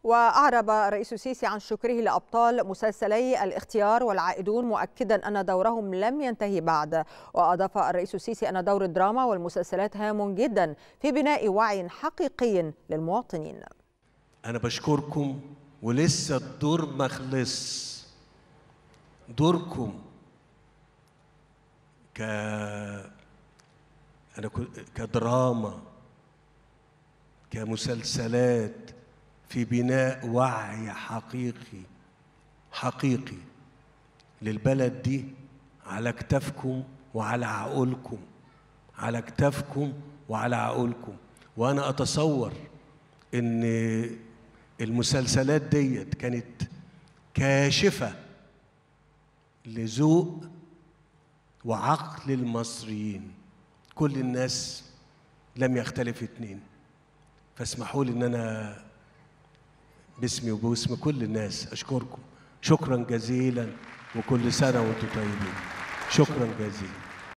وأعرب الرئيس السيسي عن شكره لأبطال مسلسلي الاختيار والعائدون مؤكدا أن دورهم لم ينتهي بعد وأضاف الرئيس السيسي أن دور الدراما والمسلسلات هام جدا في بناء وعي حقيقي للمواطنين أنا بشكركم ولسه الدور ما خلص دوركم ك أنا كدراما كمسلسلات في بناء وعي حقيقي حقيقي للبلد دي على كتافكم وعلى عقولكم على كتافكم وعلى عقولكم وانا اتصور ان المسلسلات ديت كانت كاشفه لذوق وعقل المصريين كل الناس لم يختلف اتنين فاسمحوا لي ان انا باسمي وباسم كل الناس اشكركم شكرا جزيلا وكل سنه وانتم طيبين شكرا جزيلا